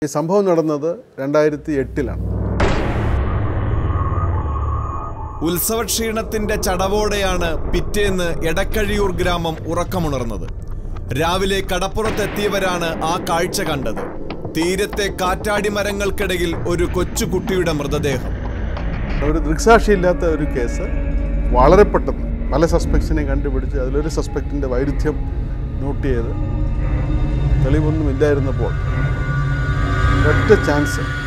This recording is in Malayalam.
ഈ സംഭവം നടന്നത് രണ്ടായിരത്തി എട്ടിലാണ് ഉത്സവക്ഷീണത്തിന്റെ ചടവോടെയാണ് പിറ്റേന്ന് എടക്കഴിയൂർ ഗ്രാമം ഉറക്കമുണർന്നത് രാവിലെ കടപ്പുറത്തെത്തിയവരാണ് ആ കാഴ്ച കണ്ടത് തീരത്തെ കാറ്റാടി മരങ്ങൾക്കിടയിൽ ഒരു കൊച്ചുകുട്ടിയുടെ മൃതദേഹം ഒരു ദൃക്സാക്ഷിയില്ലാത്ത ഒരു കേസ് വളരെ പെട്ടെന്ന് പല സസ്പെക്ട്സിനെ കണ്ടുപിടിച്ച് അതിലൊരു സസ്പെക്റ്റിൻ്റെ വൈരുദ്ധ്യം നോട്ട് ചെയ്ത് തെളിവൊന്നും ഇല്ലായിരുന്നപ്പോൾ ഒറ്റ ചാൻസ്